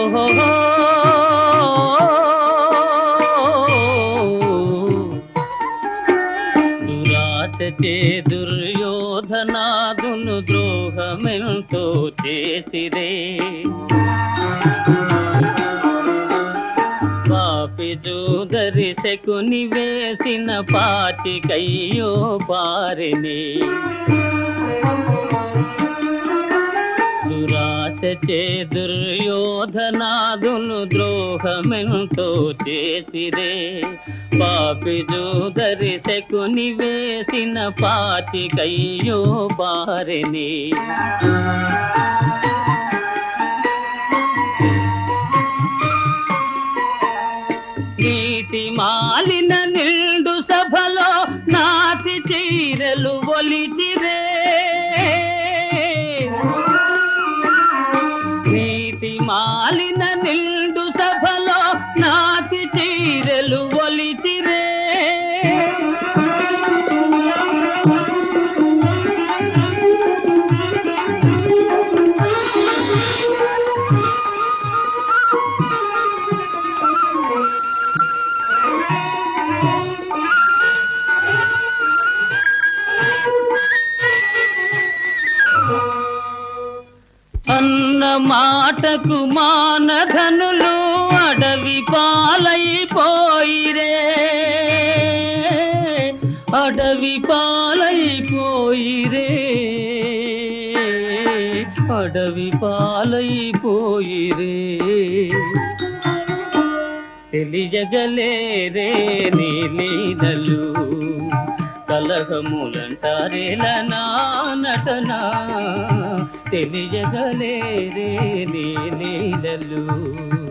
దురాశచే దుర్యోధనాదును ద్రోహమెంతో చేసిరే పాపి జూదరి శకుని వేసిన పాచికయ్యో పారిని దురాశచే దుర్యోధనాదును ద్రోహమెంతో చేసిరే పాపి జూదరి శకుని వేసిన పాచికయ్యో పారిని నీతి మాలిన నిండు సభలో నాతి చీరలు ఒలిచిరే నీతి మాలిన నిండు సభలో నాతి చీరలు ఒలిచిరే అన్న మాటకు మానధనులు అడవి పాలైపోయిరే అడవి పాలైపోయిరే అడవి పాలైపోయిరే తెలియగలేరే నీ లీలలు కలహములంటారేల నా నటన తెలియగలేరే నీ లీలలు